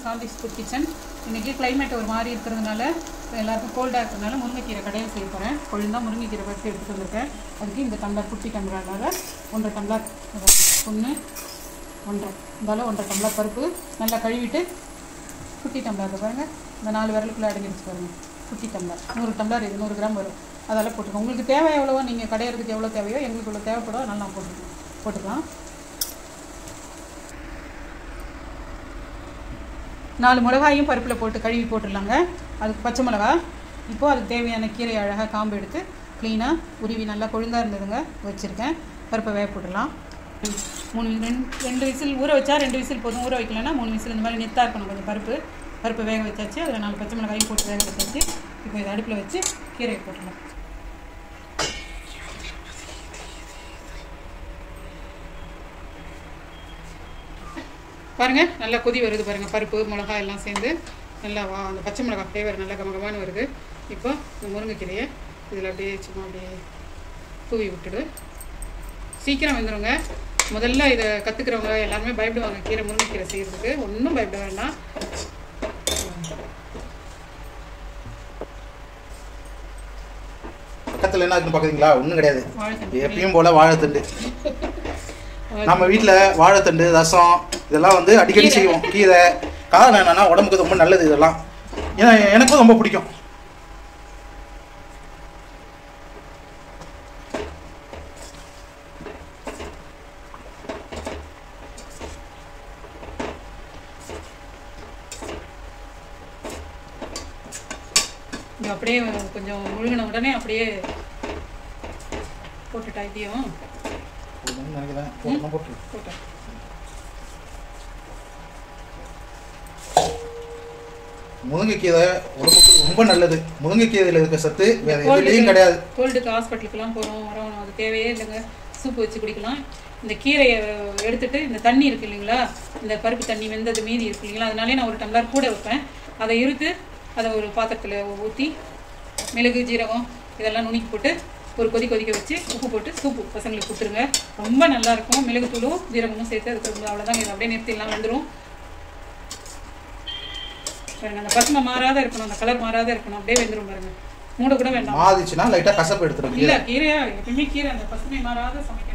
Shanthi's food kitchen இன்றைக்கி climate ஒரு மாதிரி இருக்கிறதுனால எல்லாருக்கும் கோல்டாக இருக்கிறதுனால முருங்கைக்கீரை கடையில் செய்ய போகிறேன் கொழுந்தா முருங்கைக்கீரை பருப்பு எடுத்துகிட்டு வந்திருக்கேன் அதுக்கு இந்த டம்ளர் குட்டி டம்ளராக ஒன்றரை டம்ளர் ஒன்று ஒன்றரை இருந்தாலும் ஒன்றரை டம்ளர் பருப்பு நல்லா கழுவிட்டு குட்டி டம்ளர் பாருங்கள் இந்த நாலு விரலுக்குள்ளே அடங்கிடுச்சு பாருங்கள் குட்டி டம்ளர் நூறு டம்ளர் இது நூறு கிராம் வரும் அதெல்லாம் போட்டுக்கோங்க உங்களுக்கு தேவை எவ்வளவோ நீங்கள் கடையிறதுக்கு எவ்வளோ தேவையோ எங்களுக்கு இவ்வளோ தேவைப்படும் அதனால நான் போட்டுக்கலாம் போட்டுக்கலாம் நாலு மிளகாயும் பருப்பில் போட்டு கழுவி போட்டுடலாங்க அதுக்கு பச்சை மிளகா இப்போது அதுக்கு தேவையான கீரை அழகாக காம்பு எடுத்து க்ளீனாக உருவி நல்லா கொழுந்தா இருந்ததுங்க வச்சுருக்கேன் பருப்பை வேக போட்டுடலாம் மூணு ரெண்டு ரெண்டு விசில் ஊற வச்சா ரெண்டு விசில் போதும் ஊற வைக்கலன்னா மூணு விசில் இந்த மாதிரி நெத்தாக இருக்கணும் கொஞ்சம் பருப்பு பருப்பு வேக வச்சாச்சு அதில் நாலு பச்சை மிளகாயும் போட்டு வேக வச்சாச்சு இப்போ இதை அடுப்பில் வச்சு கீரையை போட்டுடலாம் பாருங்கள் நல்லா கொதி வருது பாருங்கள் பருப்பு மிளகாய் எல்லாம் சேர்ந்து நல்லா வா அந்த பச்சை மிளகாய் ஃப்ளேவர் நல்லா கமகமான வருது இப்போ இந்த முருங்கைக்கீரையை இதில் அப்படியே சும்மா அப்படியே தூவி விட்டுடு சீக்கிரம் வந்துடுங்க முதல்ல இதை கற்றுக்கிறவங்க எல்லாருமே பயப்படுவாங்க கீரை முருங்கைக்கீரை செய்கிறதுக்கு ஒன்றும் பயப்பட வேண்டாம் பக்கத்தில் என்ன இருக்குன்னு பார்க்குறீங்களா ஒன்றும் கிடையாது வாழைத்தண்டு எப்பயும் போல் வாழைத்தண்டு நம்ம வீட்டில் வாழைத்தண்டு ரசம் இதெல்லாம் வந்து அடிக்கடி கீரை. செய்வோம் கீரை காரணம் என்னன்னா உடம்புக்கு ரொம்ப நல்லது இதெல்லாம் ஏன்னா எனக்கும் ரொம்ப பிடிக்கும் இது அப்படியே கொஞ்சம் முழுகின உடனே அப்படியே போட்டுட்டா இதையும் போதும்னு நினைக்கிறேன் போடணும் போட்டு போட்டேன் முருங்கைக்கீரை உடம்புக்கு ரொம்ப நல்லது முருங்கைக்கீரையில் இருக்க சத்து வேற எதுலேயும் கிடையாது கோல்டுக்கு ஹாஸ்பிட்டலுக்குலாம் போகிறோம் வரோம் அது தேவையே இல்லைங்க சூப்பு வச்சு குடிக்கலாம் இந்த கீரையை எடுத்துட்டு இந்த தண்ணி இருக்கு இல்லைங்களா இந்த பருப்பு தண்ணி வெந்தது மீதி இருக்கு இல்லைங்களா அதனாலே நான் ஒரு டம்ளர் கூட வைப்பேன் அதை இறுத்து அதை ஒரு பாத்திரத்தில் ஊற்றி மிளகு ஜீரகம் இதெல்லாம் நுணுக்கி போட்டு ஒரு கொதி கொதிக்க வச்சு உப்பு போட்டு சூப்பு பசங்களுக்கு கொடுத்துருங்க ரொம்ப நல்லா இருக்கும் மிளகு தூளும் ஜீரகமும் சேர்த்து அதுக்கு ரொம்ப அவ்வளோதாங்க இது அப்படியே நிறுத்திடலாம் வந்துடும் பாருங்க அந்த பசுமை மாறாத இருக்கணும் அந்த கலர் மாறாத இருக்கணும் அப்படியே வெந்துடும் பாருங்க மூட கூட வேண்டாம் மாறிச்சுன்னா லைட்டாக கசப்பு எடுத்துடும் இல்ல கீரை கீரையா எப்பயுமே கீரை அந்த பசுமை மாறாத சமைக்கணும்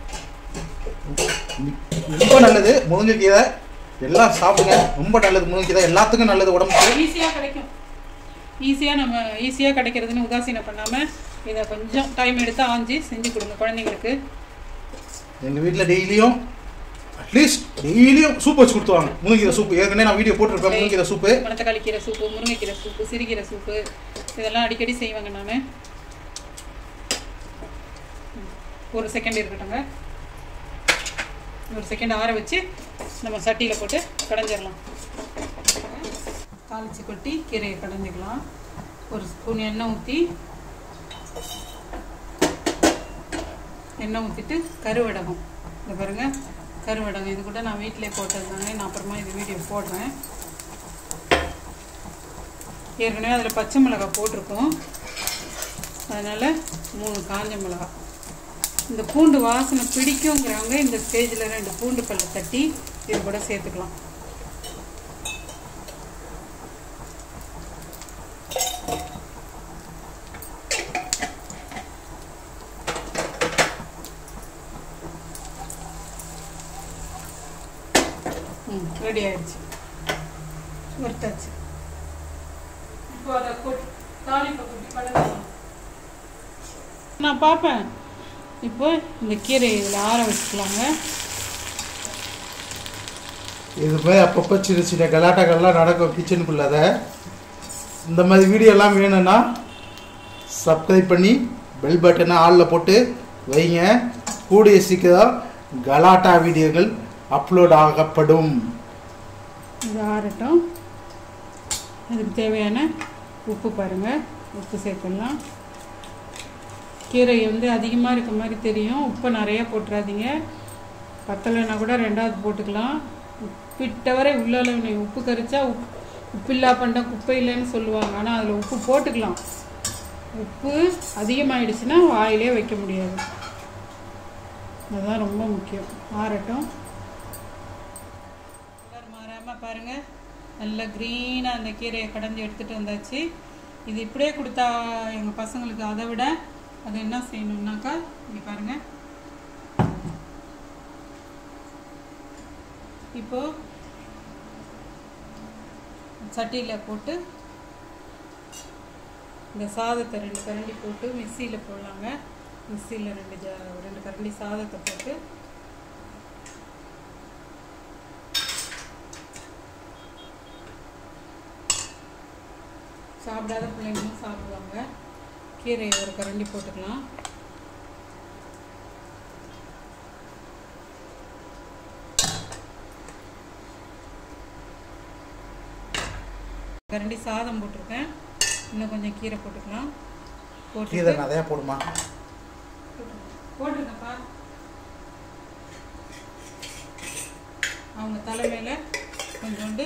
ரொம்ப நல்லது முருங்கைக்கீரை எல்லாம் சாப்பிடுங்க ரொம்ப நல்லது முருங்கைக்கீரை எல்லாத்துக்கும் நல்லது உடம்புக்கு ஈஸியா கிடைக்கும் ஈஸியா நம்ம ஈஸியா கிடைக்கிறதுன்னு உதாசீனம் பண்ணாம இதை கொஞ்சம் டைம் எடுத்து ஆஞ்சி செஞ்சு கொடுங்க குழந்தைங்களுக்கு எங்கள் வீட்டில் டெய்லியும் அட்லீஸ்ட் டெய்லியும் சூப் வச்சு கொடுத்துருவாங்க முருங்கீரை சூப்பு ஏற்கனவே நான் வீடியோ போட்டிருப்பேன் முருங்கீரை சூப்பு மணத்தக்காளி கீரை சூப்பு முருங்கைக்கீரை சூப்பு சிறுகீரை சூப்பு இதெல்லாம் அடிக்கடி செய்வாங்க நான் ஒரு செகண்ட் இருக்கட்டுங்க ஒரு செகண்ட் ஆற வச்சு நம்ம சட்டியில் போட்டு கடைஞ்சிடலாம் தாளிச்சு கொட்டி கீரையை கடைஞ்சிக்கலாம் ஒரு ஸ்பூன் எண்ணெய் ஊற்றி எண்ணெய் ஊற்றிட்டு கருவடகம் இந்த பாருங்க கருவடகம் இது கூட நான் வீட்டிலே போட்டதுனால நான் அப்புறமா இது வீடியோ போடுறேன் ஏற்கனவே அதில் பச்சை மிளகாய் போட்டிருக்கோம் அதனால் மூணு காஞ்ச மிளகாய் இந்த பூண்டு வாசனை பிடிக்குங்கிறவங்க இந்த ஸ்டேஜில் ரெண்டு பூண்டு பல்ல தட்டி இது கூட சேர்த்துக்கலாம் ம் ரெடி ஆயிடுச்சு வறுத்தாச்சு இப்போ அதை கொட் தாளிப்பை கொட்டி கலக்கலாம் நான் பார்ப்பேன் இப்போ இந்த கீரை இதில் ஆற வச்சுக்கலாங்க இது மாதிரி அப்பப்போ சின்ன சின்ன கலாட்டாக்கள்லாம் நடக்கும் கிச்சனுக்குள்ளாத இந்த மாதிரி வீடியோலாம் வேணும்னா சப்ஸ்கிரைப் பண்ணி பெல் பட்டனை ஆளில் போட்டு வைங்க கூடிய சீக்கிரம் கலாட்டா வீடியோகள் அப்லோட் ஆகப்படும் இது ஆறட்டும் அதுக்கு தேவையான உப்பு பாருங்கள் உப்பு சேர்த்துடலாம் கீரை வந்து அதிகமாக இருக்க மாதிரி தெரியும் உப்பை நிறைய போட்டுறாதீங்க பத்தலைன்னா கூட ரெண்டாவது போட்டுக்கலாம் உப்பிட்டவரை உள்ளால உப்பு கரிச்சா உப் உப்பில்லா பண்ட குப்பை இல்லைன்னு சொல்லுவாங்க ஆனால் அதில் உப்பு போட்டுக்கலாம் உப்பு அதிகமாயிடுச்சுன்னா வாயிலே வைக்க முடியாது அதுதான் ரொம்ப முக்கியம் ஆறட்டும் கலர் மாறாமல் பாருங்கள் நல்லா க்ரீனாக அந்த கீரையை கடைஞ்சி எடுத்துகிட்டு வந்தாச்சு இது இப்படியே கொடுத்தா எங்கள் பசங்களுக்கு அதை விட அது என்ன செய்யணும்னாக்கா இங்கே பாருங்கள் இப்போ சட்டியில் போட்டு இந்த சாதத்தை ரெண்டு கரண்டி போட்டு மிக்சியில் போடலாங்க மிக்சியில் ரெண்டு ஜா ரெண்டு கரண்டி சாதத்தை போட்டு சாப்பிடாத பிள்ளைங்களும் சாப்பிடுவாங்க கீரையை ஒரு கரண்டி போட்டுக்கலாம் கரண்டி சாதம் போட்டிருக்கேன் இன்னும் கொஞ்சம் கீரை போட்டுக்கலாம் போட்டு கீரை நிறையா போடுமா போட்டிருக்கப்பா அவங்க தலைமையில கொஞ்சோண்டு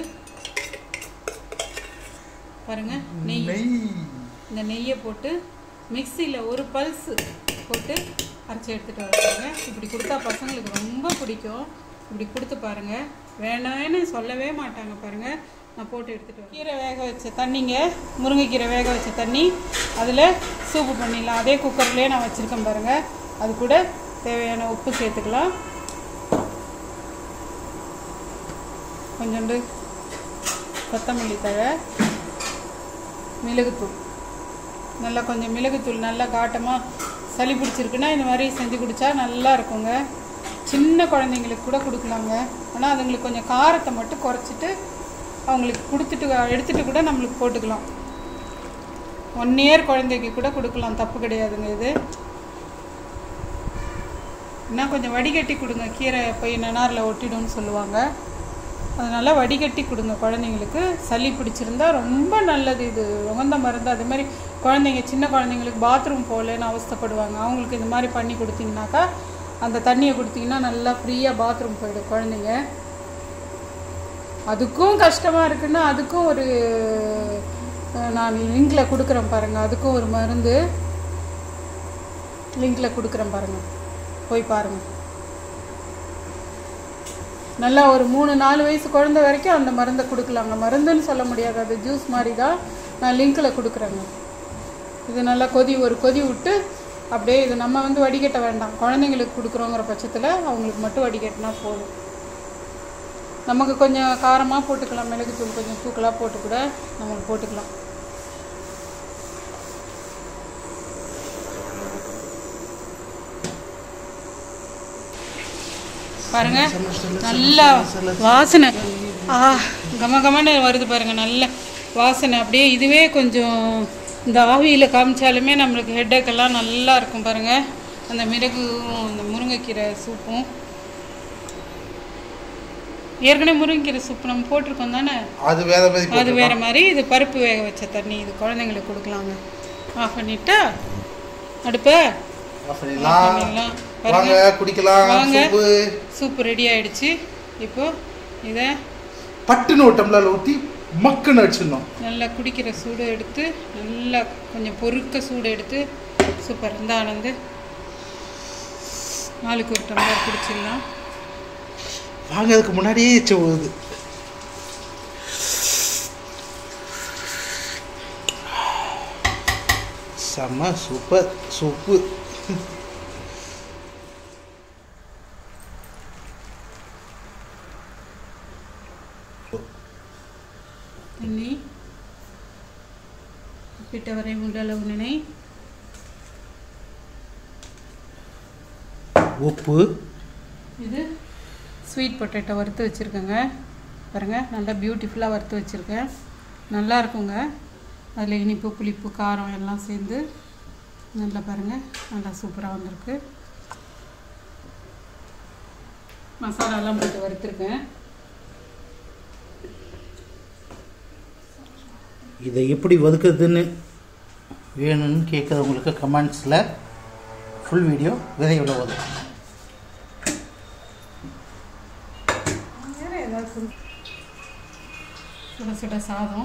பாருங்க நெய் நெய் இந்த நெய்யை போட்டு மிக்சியில் ஒரு பல்ஸ் போட்டு அரைச்சி எடுத்துகிட்டு வருவாங்க இப்படி கொடுத்தா பசங்களுக்கு ரொம்ப பிடிக்கும் இப்படி கொடுத்து பாருங்க வேணான்னு சொல்லவே மாட்டாங்க பாருங்க நான் போட்டு எடுத்துகிட்டு வரேன் கீரை வேக வச்ச தண்ணிங்க முருங்கைக்கீரை வேக வச்ச தண்ணி அதில் சூப்பு பண்ணிடலாம் அதே குக்கர்லேயே நான் வச்சுருக்கேன் பாருங்க அது கூட தேவையான உப்பு சேர்த்துக்கலாம் கொஞ்சோண்டு கொத்தமல்லி தழை மிளகுத்தூள் நல்லா கொஞ்சம் மிளகுத்தூள் நல்லா காட்டமாக சளி பிடிச்சிருக்குன்னா இந்த மாதிரி செஞ்சு குடித்தா நல்லா இருக்குங்க சின்ன குழந்தைங்களுக்கு கூட கொடுக்கலாங்க ஆனால் அதுங்களுக்கு கொஞ்சம் காரத்தை மட்டும் குறைச்சிட்டு அவங்களுக்கு கொடுத்துட்டு எடுத்துகிட்டு கூட நம்மளுக்கு போட்டுக்கலாம் ஒன் இயர் குழந்தைக்கு கூட கொடுக்கலாம் தப்பு கிடையாதுங்க இது இன்னும் கொஞ்சம் வடிகட்டி கொடுங்க கீரை போய் நனாரில் ஒட்டிடும்னு சொல்லுவாங்க அதனால் வடிகட்டி கொடுங்க குழந்தைங்களுக்கு சளி பிடிச்சிருந்தா ரொம்ப நல்லது இது உகந்த மருந்து அதே மாதிரி குழந்தைங்க சின்ன குழந்தைங்களுக்கு பாத்ரூம் போகலன்னு அவஸ்தைப்படுவாங்க அவங்களுக்கு இந்த மாதிரி பண்ணி கொடுத்தீங்கன்னாக்கா அந்த தண்ணியை கொடுத்தீங்கன்னா நல்லா ஃப்ரீயாக பாத்ரூம் போயிடும் குழந்தைங்க அதுக்கும் கஷ்டமாக இருக்குன்னா அதுக்கும் ஒரு அஹ், நான் லிங்கில் கொடுக்குறேன் பாருங்கள் அதுக்கும் ஒரு மருந்து லிங்கில் கொடுக்குறேன் பாருங்கள் போய் பாருங்கள் நல்லா ஒரு மூணு நாலு வயசு குழந்தை வரைக்கும் அந்த மருந்தை கொடுக்கலாங்க மருந்துன்னு சொல்ல முடியாது அது ஜூஸ் மாதிரி தான் நான் லிங்கில் கொடுக்குறேங்க இது நல்லா கொதி ஒரு கொதி விட்டு அப்படியே இது நம்ம வந்து வடிகட்ட வேண்டாம் குழந்தைங்களுக்கு கொடுக்குறோங்கிற பட்சத்தில் அவங்களுக்கு மட்டும் வடிகட்டினா போதும் நமக்கு கொஞ்சம் காரமாக போட்டுக்கலாம் மிளகுத்தூள் கொஞ்சம் தூக்கலாக போட்டு கூட நம்மளுக்கு போட்டுக்கலாம் பாருங்க நல்லா வாசனை ஆ கம கமன்னு வருது பாருங்க நல்ல வாசனை அப்படியே இதுவே கொஞ்சம் இந்த ஆவியில் காமிச்சாலுமே நம்மளுக்கு headache எல்லாம் நல்லா இருக்கும் பாருங்க அந்த மிளகும் அந்த முருங்கைக்கீரை சூப்பும் ஏற்கனவே முருங்கைக்கீரை சூப் நம்ம போட்டிருக்கோம் தானே அது வேற மாதிரி அது வேற மாதிரி இது பருப்பு வேக வச்ச தண்ணி இது குழந்தைங்களுக்கு கொடுக்கலாங்க ஆஃப் பண்ணிட்டா அடுப்பை ஆஃப் பண்ணிடலாம் பண்ணிடலாம் வாங்க குடிக்கலாம் வாங்க. சூப்பு சூப்பு ரெடி ஆயிடுச்சு இப்போ இதை பட்டுன்னு ஒரு டம்ளர்ல ஊற்றி மக்குன்னு அடிச்சிடணும் நல்லா குடிக்கிற சூடு எடுத்து நல்லா கொஞ்சம் பொறுக்க சூடு எடுத்து சூப்பர் இந்த ஆனந்து நாளுக்கு ஒரு டம்ளர் குடிச்சிடலாம் வாங்க அதுக்கு முன்னாடியே எச்ச போகுது செம்ம சூப்பர் சூப்பு தண்ணி பிட்டவரை உண்டளவு நினை உப்பு இது ஸ்வீட் பொட்டேட்டோ வறுத்து வச்சுருக்கேங்க பாருங்கள் நல்லா பியூட்டிஃபுல்லாக வறுத்து வச்சுருக்கேன் நல்லா இருக்குங்க அதில் இனிப்பு புளிப்பு காரம் எல்லாம் சேர்ந்து நல்லா பாருங்கள் நல்லா சூப்பராக வந்திருக்கு மசாலாலாம் போட்டு வறுத்துருக்கேன் இதை எப்படி வதுக்குறதுன்னு வேணும்னு கேட்குறவங்களுக்கு கமெண்ட்ஸில் ஃபுல் வீடியோ விதையோட வரும் வேறு ஏதாவது சுட சுட சாதம்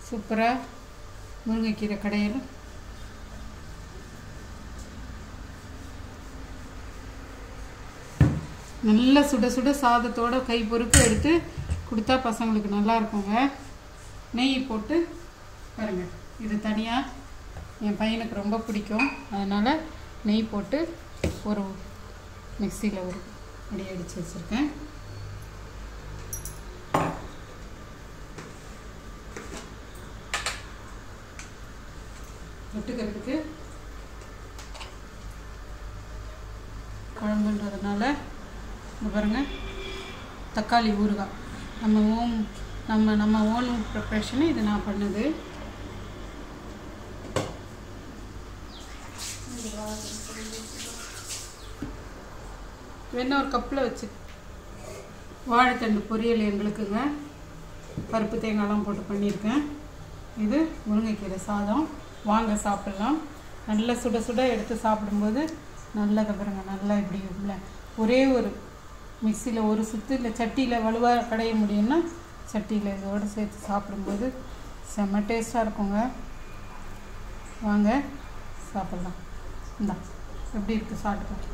சூப்பராக முருங்கைக்கீரை கடையில் நல்ல சுட சுட சாதத்தோட கை பொறுக்க எடுத்து கொடுத்தா பசங்களுக்கு நல்லா இருக்குங்க நெய் போட்டு பாருங்க இது தனியாக என் பையனுக்கு ரொம்ப பிடிக்கும் அதனால் நெய் போட்டு ஒரு மிக்சியில் ஒரு அடி அடித்து வச்சுருக்கேன் தொட்டுக்கிறதுக்கு குழம்புன்றதுனால இங்க பாருங்க தக்காளி ஊறுகாய் நம்ம ஓம் நம்ம நம்ம ஓன் ப்ரிப்ரேஷனு இது நான் பண்ணது வேணா ஒரு கப்பில் வச்சு வாழைத்தண்டு பொரியல் எங்களுக்குங்க பருப்பு தேங்காய்லாம் போட்டு பண்ணியிருக்கேன் இது முருங்கைக்கீரை சாதம் வாங்க சாப்பிட்லாம் நல்லா சுட சுட எடுத்து சாப்பிடும்போது நல்லா பாருங்க நல்லா இப்படி உள்ள ஒரே ஒரு மிக்சியில் ஒரு சுத்து இல்லை சட்டியில் வலுவாக கடைய முடியும்னா சட்டியில் இதோடு சேர்த்து சாப்பிடும்போது செம்ம டேஸ்ட்டாக இருக்குங்க வாங்க சாப்பிட்லாம் இந்தா எப்படி இருக்குது சாப்பிட்டுக்கலாம்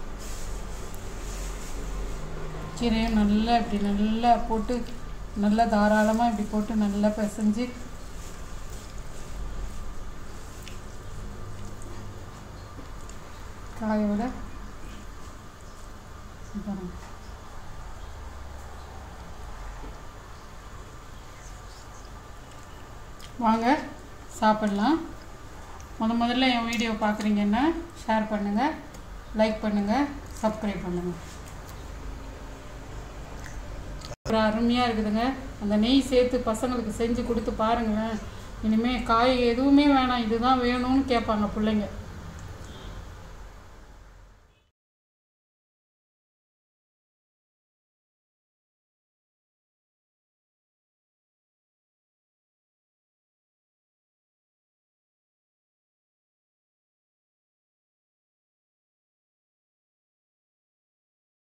கீரையும் நல்லா இப்படி நல்லா போட்டு நல்லா தாராளமாக இப்படி போட்டு நல்லா பிசைஞ்சு காயோட பாருங்க வாங்க சாப்பிடலாம் முத முதல்ல என் வீடியோ பார்க்குறீங்கன்னா ஷேர் பண்ணுங்கள் லைக் பண்ணுங்கள் சப்ஸ்கிரைப் பண்ணுங்கள் ஒரு அருமையாக இருக்குதுங்க அந்த நெய் சேர்த்து பசங்களுக்கு செஞ்சு கொடுத்து பாருங்களேன் இனிமேல் காய் எதுவுமே வேணாம் இதுதான் வேணும்னு கேட்பாங்க பிள்ளைங்க